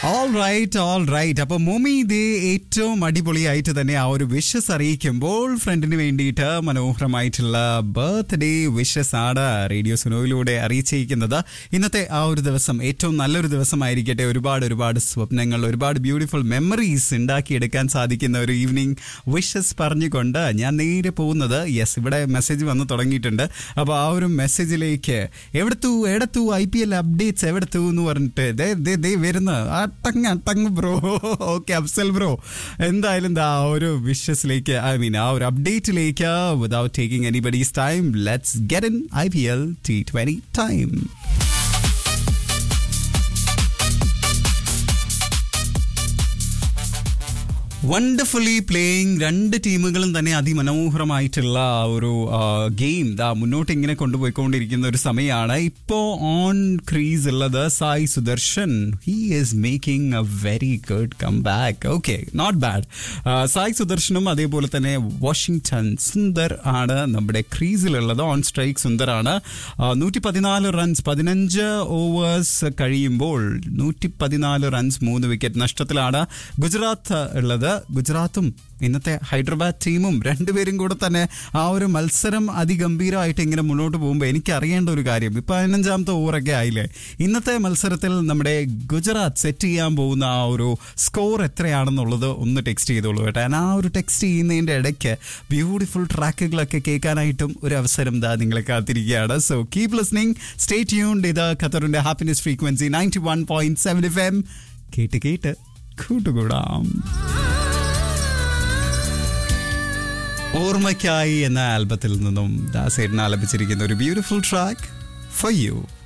all right all right അപ്പൊ മോമി ഇതേ ഏറ്റവും അടിപൊളിയായിട്ട് തന്നെ ആ ഒരു വിഷസ് അറിയിക്കുമ്പോൾ ഫ്രണ്ടിന് വേണ്ടിയിട്ട് മനോഹരമായിട്ടുള്ള ബർത്ത്ഡേ വിഷസ് ആണ് റേഡിയോ സുനോയിലൂടെ അറിയിച്ചിരിക്കുന്നത് ഇന്നത്തെ ആ ഒരു ദിവസം ഏറ്റവും നല്ലൊരു ദിവസമായിരിക്കട്ടെ ഒരുപാട് ഒരുപാട് സ്വപ്നങ്ങൾ ഒരുപാട് ബ്യൂട്ടിഫുൾ മെമ്മറീസ് ഉണ്ടാക്കിയെടുക്കാൻ സാധിക്കുന്ന ഒരു ഈവനിങ് വിഷസ് പറഞ്ഞുകൊണ്ട് ഞാൻ നേരെ പോകുന്നത് യെസ് ഇവിടെ മെസ്സേജ് വന്ന് തുടങ്ങിയിട്ടുണ്ട് അപ്പോൾ ആ ഒരു മെസ്സേജിലേക്ക് എവിടത്തു എടത്തു ഐ പി എൽ അപ്ഡേറ്റ്സ് എവിടത്തു എന്ന് പറഞ്ഞിട്ട് ദേ ദേ ദേ വരുന്ന അട്ടങ്ങ് അട്ടങ്ങ് ബ്രോ ഓക്കെ അഫ്സൽ ബ്രോ എന്തായാലും ദാ ആ ഒരു വിഷസിലേക്ക് ഐ മീൻ ആ ഒരു അപ്ഡേറ്റിലേക്ക് without taking anybody's time let's get in I P L T twenty time wonderfully playing രണ്ട് ടീമുകളും തന്നെ അതിമനോഹരമായിട്ടുള്ള ആ ഒരു ഗെയിം ദാ മുന്നോട്ട് ഇങ്ങനെ കൊണ്ടുപോയിക്കൊണ്ടിരിക്കുന്ന ഒരു സമയമാണ് ഇപ്പോ ഓൺ ക്രീസ് ഉള്ളത് Sai Sudharsan he is making a very good comeback okay not bad Sai സുദർശനും അതേപോലെ തന്നെ വാഷിംഗ്ടൺ സുന്ദർ ആണ് നമ്മുടെ ക്രീസിലുള്ളത് ഓൺ സ്ട്രൈക്ക് സുന്ദറാണ് നൂറ്റി പതിനാല് റൺസ് പതിനഞ്ച് ഓവേഴ്സ് കഴിയുമ്പോൾ നൂറ്റി പതിനാല് റൺസ് മൂന്ന് വിക്കറ്റ് നഷ്ടത്തിലാണ് ഗുജറാത്ത് ഉള്ളത് ഗുജറാത്തും ഇന്നത്തെ ഹൈദരാബാദ് ടീമും രണ്ടുപേരും കൂടെ തന്നെ ആ ഒരു മത്സരം അതിഗംഭീരമായിട്ട് ഇങ്ങനെ മുന്നോട്ട് പോകുമ്പോൾ എനിക്ക് അറിയേണ്ട ഒരു കാര്യം ഇപ്പൊ പതിനഞ്ചാമത്തെ ഓവറൊക്കെ ആയില്ലേ ഇന്നത്തെ മത്സരത്തിൽ നമ്മുടെ ഗുജറാത്ത് സെറ്റ് ചെയ്യാൻ പോകുന്ന ആ ഒരു സ്കോർ എത്രയാണെന്നുള്ളത് ഒന്ന് ടെക്സ്റ്റ് ചെയ്തോളൂ കേട്ടോ ഞാൻ ആ ഒരു ടെക്സ്റ്റ് ചെയ്യുന്നതിന്റെ ഇടയ്ക്ക് ബ്യൂട്ടിഫുൾ ട്രാക്കുകളൊക്കെ കേൾക്കാനായിട്ടും ഒരു അവസരം ദാ നിങ്ങളെ കാത്തിരിക്കുകയാണ് so keep listening stay tuned ഇത് ഖത്തറിന്റെ happiness frequency ninety one point seven F M കേട്ട് കേട്ട് കൂട്ടുകൂടാം ഓർമ്മയ്ക്കായി എന്ന ആൽബത്തിൽ നിന്നും ദാസേട്ടൻ ആലപിച്ചിരിക്കുന്ന ഒരു ബ്യൂട്ടിഫുൾ ട്രാക്ക് ഫോർ യു